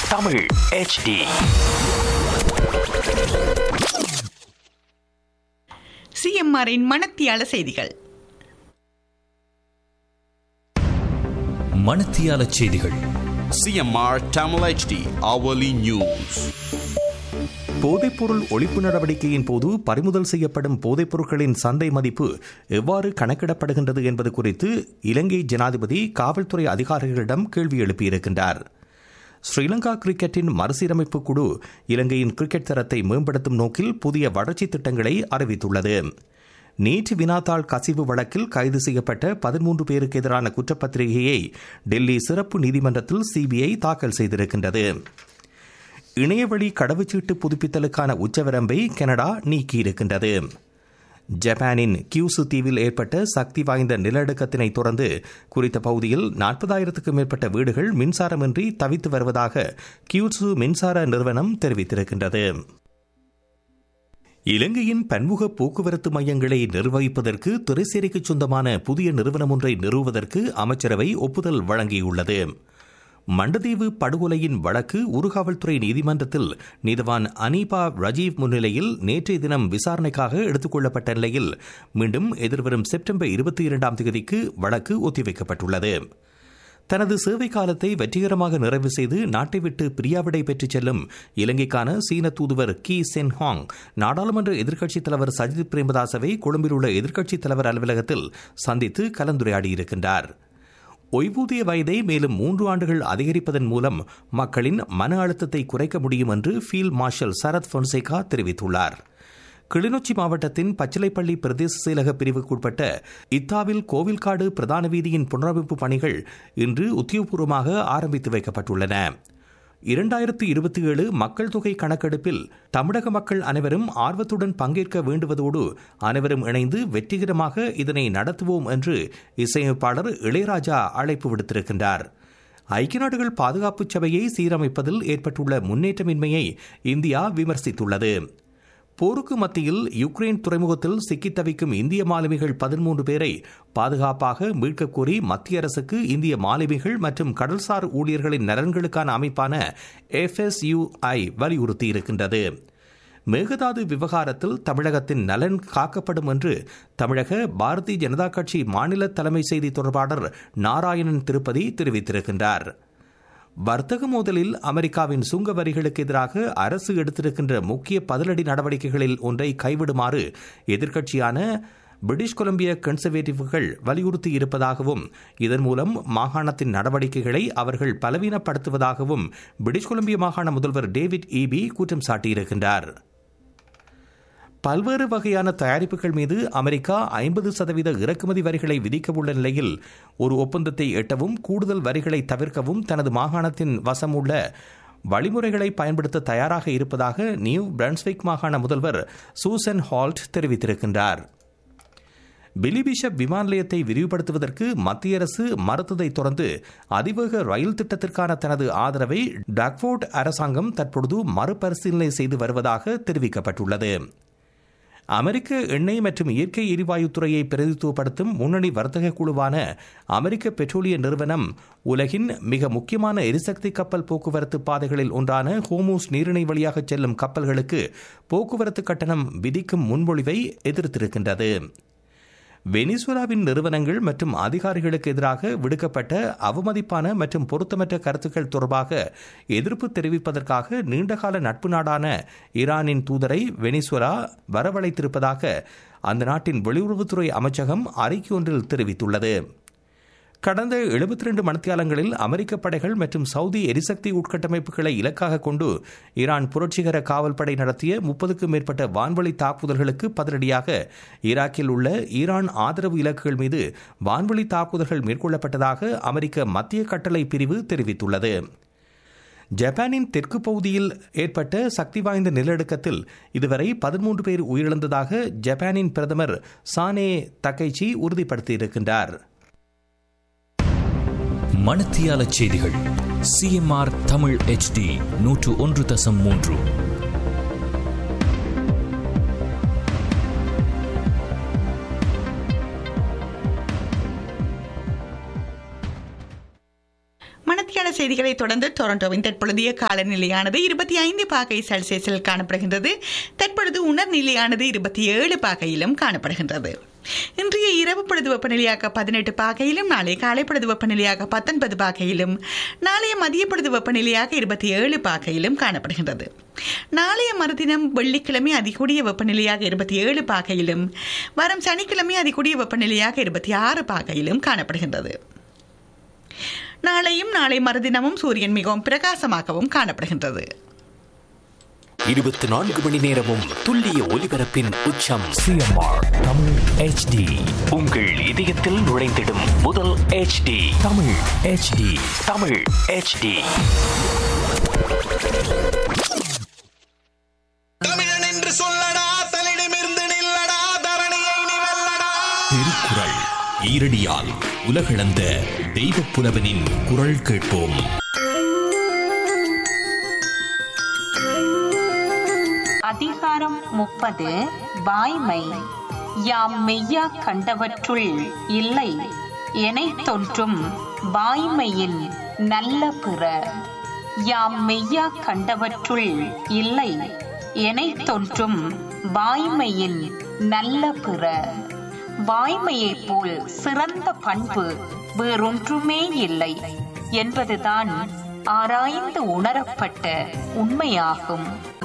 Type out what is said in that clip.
Tamil HD சிஎம்ஆரின் மனத்தியால செய்திகள் மணத்தியால செய்திகள் CMR Tamil HD hourly news. போதைப்பொருள் ஒழிப்பு நடவடிக்கையின் போது பறிமுதல் செய்யப்படும் போதைப் பொருட்களின் சந்தை மதிப்பு எவ்வாறு கணக்கிடப்படுகின்றது என்பது குறித்து இலங்கை ஜனாதிபதி காவல்துறை அதிகாரிகளிடம் கேள்வி எழுப்பியிருக்கின்றார் ஸ்ரீலங்கா கிரிக்கெட்டின் மறுசீரமைப்பு குழு இலங்கையின் கிரிக்கெட் தரத்தை மேம்படுத்தும் நோக்கில் புதிய வளர்ச்சி திட்டங்களை அறிவித்துள்ளது நேற்று வினாத்தாள் கசிவு வழக்கில் கைது செய்யப்பட்ட பதிமூன்று பேருக்கு எதிரான குற்றப்பத்திரிகையை டெல்லி சிறப்பு நீதிமன்றத்தில் சிபிஐ தாக்கல் செய்திருக்கின்றது இணையவழி கடவுச்சீட்டு புதுப்பித்தலுக்கான உச்சவரம்பை கனடா நீக்கியிருக்கின்றது ஜப்பானின் கியூசு தீவில் ஏற்பட்ட சக்தி வாய்ந்த நிலநடுக்கத்தினை தொடர்ந்து குறித்த பகுதியில் நாற்பதாயிரத்துக்கும் மேற்பட்ட வீடுகள் மின்சாரமின்றி தவித்து வருவதாக கியூசு மின்சார நிறுவனம் தெரிவித்திருக்கின்றது இலங்கையின் பன்முக போக்குவரத்து மையங்களை நிர்வகிப்பதற்கு துறைசேரிக்கு சொந்தமான புதிய நிறுவனம் ஒன்றை நிறுவுவதற்கு அமைச்சரவை ஒப்புதல் வழங்கியுள்ளது மண்டதீவு படுகொலையின் வழக்கு உருகாவல்துறை நீதிமன்றத்தில் நீதவான் அனீபா ரஜீவ் முன்னிலையில் நேற்றைய தினம் விசாரணைக்காக எடுத்துக் கொள்ளப்பட்ட நிலையில் மீண்டும் எதிர்வரும் செப்டம்பர் இருபத்தி இரண்டாம் தேதிக்கு வழக்கு ஒத்திவைக்கப்பட்டுள்ளது தனது சேவை காலத்தை வெற்றிகரமாக நிறைவு செய்து நாட்டை விட்டு பிரியாவிடை பெற்றுச் செல்லும் இலங்கைக்கான சீன தூதுவர் கி சென் ஹாங் நாடாளுமன்ற எதிர்க்கட்சித் தலைவர் சஜித் பிரேமதாசவை கொழும்பில் உள்ள எதிர்க்கட்சித் தலைவர் அலுவலகத்தில் சந்தித்து கலந்துரையாடியிருக்கின்றார் ஓய்வூதிய வயதை மேலும் மூன்று ஆண்டுகள் அதிகரிப்பதன் மூலம் மக்களின் மன அழுத்தத்தை குறைக்க முடியும் என்று ஃபீல்ட் மார்ஷல் சரத் பொன்சேகா தெரிவித்துள்ளார் கிளிநொச்சி மாவட்டத்தின் பச்சிலைப்பள்ளி பிரதேச செயலக பிரிவுக்குட்பட்ட இத்தாவில் கோவில்காடு பிரதான வீதியின் புனரமைப்பு பணிகள் இன்று உத்தியோகபூர்வமாக ஆரம்பித்து வைக்கப்பட்டுள்ளன இரண்டாயிரத்து இருபத்தி ஏழு மக்கள் தொகை கணக்கெடுப்பில் தமிழக மக்கள் அனைவரும் ஆர்வத்துடன் பங்கேற்க வேண்டுவதோடு அனைவரும் இணைந்து வெற்றிகரமாக இதனை நடத்துவோம் என்று இசையமைப்பாளர் இளையராஜா அழைப்பு விடுத்திருக்கின்றார் ஐக்கிய நாடுகள் பாதுகாப்பு சபையை சீரமைப்பதில் ஏற்பட்டுள்ள முன்னேற்றமின்மையை இந்தியா விமர்சித்துள்ளது போருக்கு மத்தியில் யுக்ரைன் துறைமுகத்தில் சிக்கித் தவிக்கும் இந்திய மாலுமிகள் பதிமூன்று பேரை பாதுகாப்பாக மீட்கக் கோரி மத்திய அரசுக்கு இந்திய மாலுமிகள் மற்றும் கடல்சார் ஊழியர்களின் நலன்களுக்கான அமைப்பான எஃப்எஸ்யுஐ வலியுறுத்தியிருக்கின்றது மேகதாது விவகாரத்தில் தமிழகத்தின் நலன் காக்கப்படும் என்று தமிழக பாரதிய ஜனதா கட்சி மாநில தலைமை செய்தி தொடர்பாளர் நாராயணன் திருப்பதி தெரிவித்திருக்கின்றார் வர்த்தக மோதலில் அமெரிக்காவின் சுங்க வரிகளுக்கு எதிராக அரசு எடுத்திருக்கின்ற முக்கிய பதிலடி நடவடிக்கைகளில் ஒன்றை கைவிடுமாறு எதிர்க்கட்சியான பிரிட்டிஷ் கொலம்பிய கன்சர்வேட்டிவ்கள் வலியுறுத்தி இருப்பதாகவும் இதன் மூலம் மாகாணத்தின் நடவடிக்கைகளை அவர்கள் பலவீனப்படுத்துவதாகவும் பிரிட்டிஷ் கொலம்பிய மாகாண முதல்வர் டேவிட் ஈபி குற்றம் சாட்டியிருக்கின்றார் பல்வேறு வகையான தயாரிப்புகள் மீது அமெரிக்கா ஐம்பது சதவீத இறக்குமதி வரிகளை விதிக்க உள்ள நிலையில் ஒரு ஒப்பந்தத்தை எட்டவும் கூடுதல் வரிகளை தவிர்க்கவும் தனது மாகாணத்தின் வசம் உள்ள வழிமுறைகளை பயன்படுத்த தயாராக இருப்பதாக நியூ பிரன்ஸ்விக் மாகாண முதல்வர் சூசன் ஹால்ட் தெரிவித்திருக்கின்றார் பிலி பிஷப் விமான நிலையத்தை விரிவுபடுத்துவதற்கு மத்திய அரசு மறுத்ததை தொடர்ந்து அதிவேக ரயில் திட்டத்திற்கான தனது ஆதரவை டக்ஃபோர்ட் அரசாங்கம் தற்பொழுது மறுபரிசீலனை செய்து வருவதாக தெரிவிக்கப்பட்டுள்ளது அமெரிக்க எண்ணெய் மற்றும் இயற்கை எரிவாயு துறையை பிரதித்துவப்படுத்தும் முன்னணி வர்த்தக குழுவான அமெரிக்க பெட்ரோலிய நிறுவனம் உலகின் மிக முக்கியமான எரிசக்தி கப்பல் போக்குவரத்து பாதைகளில் ஒன்றான ஹோமூஸ் நீரிணை வழியாக செல்லும் கப்பல்களுக்கு போக்குவரத்து கட்டணம் விதிக்கும் முன்மொழிவை எதிர்த்திருக்கின்றது வெனிசுலாவின் நிறுவனங்கள் மற்றும் அதிகாரிகளுக்கு எதிராக விடுக்கப்பட்ட அவமதிப்பான மற்றும் பொருத்தமற்ற கருத்துக்கள் தொடர்பாக எதிர்ப்பு தெரிவிப்பதற்காக நீண்டகால நட்பு நாடான ஈரானின் தூதரை வெனிசுலா வரவழைத்திருப்பதாக அந்த நாட்டின் வெளியுறவுத்துறை அமைச்சகம் அறிக்கை ஒன்றில் தெரிவித்துள்ளது கடந்த எழுபத்தி ரெண்டு மணித்தியாலங்களில் அமெரிக்க படைகள் மற்றும் சவுதி எரிசக்தி உட்கட்டமைப்புகளை இலக்காக கொண்டு ஈரான் புரட்சிகர காவல்படை நடத்திய முப்பதுக்கும் மேற்பட்ட வான்வழி தாக்குதல்களுக்கு பதிலடியாக ஈராக்கில் உள்ள ஈரான் ஆதரவு இலக்குகள் மீது வான்வழி தாக்குதல்கள் மேற்கொள்ளப்பட்டதாக அமெரிக்க மத்திய கட்டளை பிரிவு தெரிவித்துள்ளது ஜப்பானின் தெற்கு பகுதியில் ஏற்பட்ட சக்தி வாய்ந்த நிலநடுக்கத்தில் இதுவரை பதிமூன்று பேர் உயிரிழந்ததாக ஜப்பானின் பிரதமர் சானே தக்கைச்சி உறுதிப்படுத்தியிருக்கின்றார் மணத்தியால செய்திகள் சிஎம்ஆர் தமிழ் HD நூற்று ஒன்று தசம் மூன்று மணத்தியால செய்திகள் செய்திகளை தொடர்ந்து டொரண்டோவின் தற்பொழுதைய காலநிலையானது இருபத்தி ஐந்து பாகை செல்சியஸில் காணப்படுகின்றது தற்பொழுது உணர்நிலையானது இருபத்தி ஏழு பாகையிலும் காணப்படுகின்றது இன்றைய இரவு பொழுது வெப்பநிலையாக பதினெட்டு பாகையிலும் நாளை காலை பொழுது வெப்பநிலையாக பத்தொன்பது பாகையிலும் நாளைய மதிய பொழுது வெப்பநிலையாக இருபத்தி ஏழு பாகையிலும் காணப்படுகின்றது நாளைய மறுதினம் வெள்ளிக்கிழமை அதிகூடிய வெப்பநிலையாக இருபத்தி ஏழு பாகையிலும் வரும் சனிக்கிழமை அதிகூடிய வெப்பநிலையாக இருபத்தி ஆறு பாகையிலும் காணப்படுகின்றது நாளையும் நாளை மறுதினமும் சூரியன் மிகவும் பிரகாசமாகவும் காணப்படுகின்றது இருபத்தி நான்கு மணி நேரமும் துல்லிய ஒலிபரப்பின் உச்சம் சிஎம்ஆர் தமிழ் ஹெச்டி உங்கள் இதயத்தில் நுழைந்திடும் முதல் HD Tamil HD Tamil HD Tamilan என்று சொல்லடா தலிடமிருந்து நில்லடா தரணியை நீ வெல்லடா திருக்குறள் ஈரடியால் உலகளந்த தெய்வப் புலவனின் குரல் கேட்போம் அதிகாரம் முப்பது வாய்மை யாம் மெய்யா கண்டவற்றுள் இல்லை எனைத் தோன்றும் வாய்மையின் நல்ல பிற யாம் மெய்யா கண்டவற்றுள் இல்லை எனைத் தோன்றும் வாய்மையின் நல்ல பிற வாய்மையைப் போல் சிறந்த பண்பு வேறொன்றுமே இல்லை என்பதுதான் ஆராய்ந்து உணரப்பட்ட உண்மையாகும்